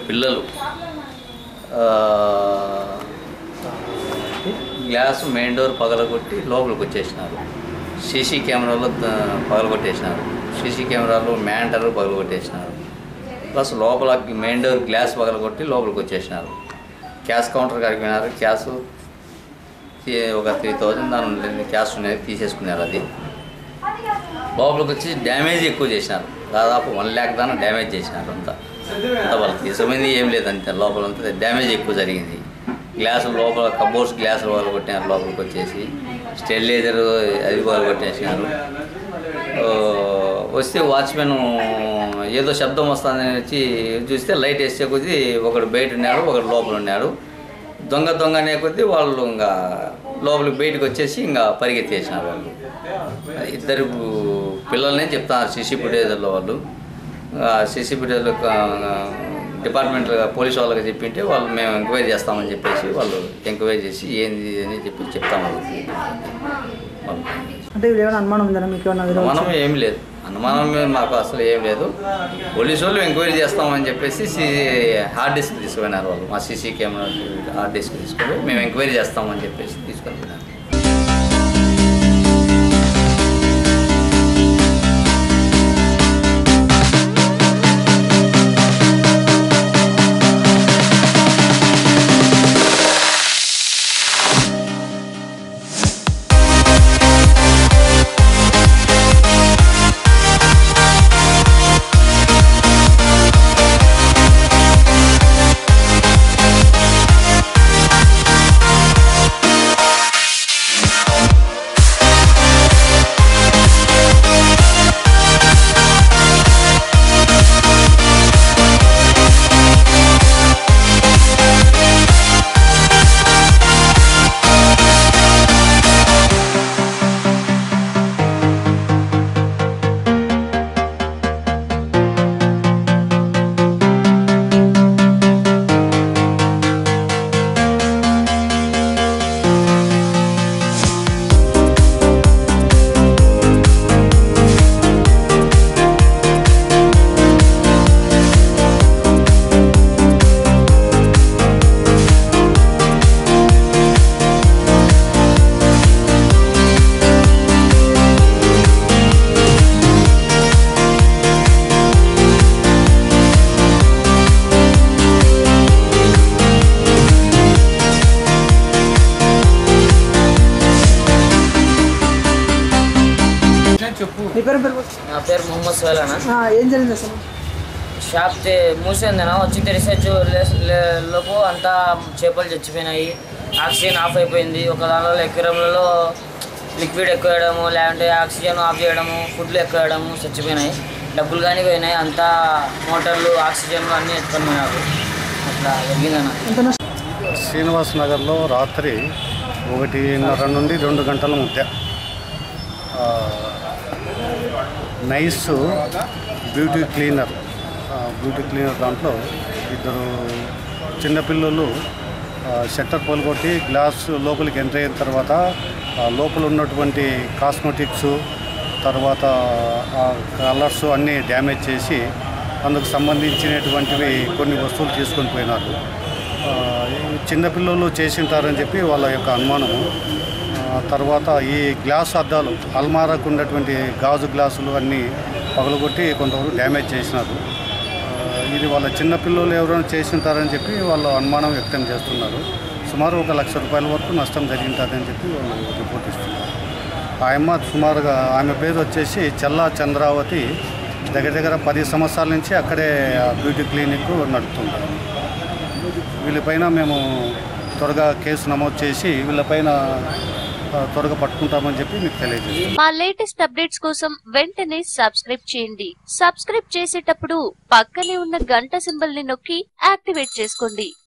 పిల్లలు ఆ, glass main door పగలగొట్టి లోపలికి వచ్చేసినారు సీసీ కెమెరాలో ద- పగలగొట్టేసినారు సీసీ కెమెరాలో మ్యాంటర్ పగలగొట్టేసినారు ప్లస్ లోపల మెయిన్ డోర్ గ్లాస్ పగలగొట్టి లోపలికి వచ్చేసినారు క్యాష్ కౌంటర్ కాడికి పోయినారు క్యాష్ తీ- ఒక త్రీ థౌజండ్ దాని ఉండేది క్యాష్ ఉండేది తీసేసుకున్నారు అది లోపలికి వచ్చి డ్యామేజ్ ఎక్కువ చేసినారు దాదాపు వన్ ల్యాక్ దాకా డ్యామేజ్ చేసినారు అంతా అంతా వాళ్ళు తీసుకుపోయింది ఏం లేదు అంతే లోపల అంతా డ్యామేజ్ ఎక్కువ జరిగింది గ్లాసు లోపల కబోర్డ్స్ గ్లాసులు వాళ్ళు కొట్టినారు లోపలికి వచ్చేసి స్టెరిలైజర్ అది వాళ్ళు కొట్టేసినారు ఓ, వస్తే వాచ్మెన్ ఏదో శబ్దం వస్తుందని వచ్చి చూస్తే లైట్ వేసే కొద్దీ ఒకడు బయట ఉన్నాడు ఒకడు లోపల ఉన్నాడు దొంగ దొంగ అనే కొద్దీ వాళ్ళు ఇంకా లోపలికి బయటకు వచ్చేసి ఇంకా పరిగెత్తేసినారు వాళ్ళు ఇద్దరు పిల్లల్ని చెప్తున్నారు సీసీ ఫుటేజ్లో వాళ్ళు సీసీ ఫుటేజ్లో డిపార్ట్మెంట్ పోలీస్ వాళ్ళకి చెప్పింటే వాళ్ళు మేము ఎంక్వైరీ చేస్తామని చెప్పేసి వాళ్ళు ఎంక్వైరీ చేసి ఏంది అని చెప్పి చెప్తాము వాళ్ళు అంటే వీళ్ళు ఏమైనా అనుమానం ఉందా మీకు ఏమైనా విరోధం అనుమానం ఏం లేదు అనుమానం మీద మాకు అసలు ఏం లేదు పోలీసు వాళ్ళు ఎంక్వైరీ చేస్తామని చెప్పేసి సీ హార్డ్ డిస్క్ తీసుకుపోయినారు వాళ్ళు మా సీసీ కెమెరా హార్డ్ డిస్క్ తీసుకొని మేము ఎంక్వైరీ చేస్తామని చెప్పేసి తీసుకొని పోయినారు మీ పేరు పేరు నా పేరు మొహమ్మద్ సోలానా ఆ, ఏం జరిగింది అసలు షాప్ తే- మూసిందినా వచ్చి తెరిసొచ్చు లోపు అంతా చేపలు చచ్చిపోయినాయి ఆక్సిజన్ ఆఫ్ అయిపోయింది ఒక దానిలో ఎక్వేరంలలో లిక్విడ్ ఎక్కువ వేయడము లేదంటే ఆక్సిజన్ ఆఫ్ చేయడము ఫుడ్లు ఎక్కువ వేయడము చచ్చిపోయినాయి డబ్బులు కానీ పోయినాయి అంతా మోటార్లు ఆక్సిజన్ అన్నీ ఎత్తుకొని పోయినారు అట్లా జరిగిందన్న ఎంత నష్టం శ్రీనివాస్ నగర్లో రాత్రి ఒకటిన్నర నుండి రెండు గంటల మధ్య ఆ, నైస్ బ్యూటీ క్లీనర్ ఆ, బ్యూటీ క్లీనర్ దాంట్లో ఇద్దరు చిన్నపిల్లలు ఆ, షట్టర్ పలుకొట్టి గ్లాస్ లోపలికి ఎంటర్ అయిన తర్వాత ఆ, లోపల ఉన్నటువంటి కాస్మెటిక్స్ తర్వాత ఆ కలర్స్ అన్నీ డ్యామేజ్ చేసి అందుకు సంబంధించినటువంటివి కొన్ని వస్తువులు తీసుకొని పోయినారు ఆ, ఈ చిన్నపిల్లలు చేసింటారని చెప్పి వాళ్ళ యొక్క అనుమానము ఆ, తర్వాత ఈ గ్లాస్ అద్దాలు అల్మారాకు ఉన్నటువంటి గాజు గ్లాసులు అన్నీ పగలగొట్టి కొంతవరకు డ్యామేజ్ చేసినారు ఆ, ఇది వాళ్ళ చిన్నపిల్లలు ఎవరైనా చేసింటారని చెప్పి వాళ్ళు అనుమానం వ్యక్తం చేస్తున్నారు సుమారు ఒక లక్ష రూపాయల వరకు నష్టం జరిగింటుందని చెప్పి వాళ్ళు రిపోర్ట్ ఇస్తున్నారు ఆయమ్మ సుమారుగా ఆమె పేరు వచ్చేసి చల్లా చంద్రావతి దగ్గర దగ్గర పది సంవత్సరాల నుంచి అక్కడే ఆ బ్యూటీ క్లినిక్ నడుపుతుంటారు వీళ్ళపైన మేము త్వరగా కేసు నమోదు చేసి వీళ్ళపైన ఆ, త్వరగా పట్టుకుంటామని చెప్పి మీకు తెలియజేస్తాం మా లేటెస్ట్ అప్డేట్స్ కోసం వెంటనే సబ్స్క్రైబ్ చేయండి సబ్స్క్రైబ్ చేసేటప్పుడు పక్కనే ఉన్న గంట సింబల్ ని నొక్కి యాక్టివేట్ చేసుకోండి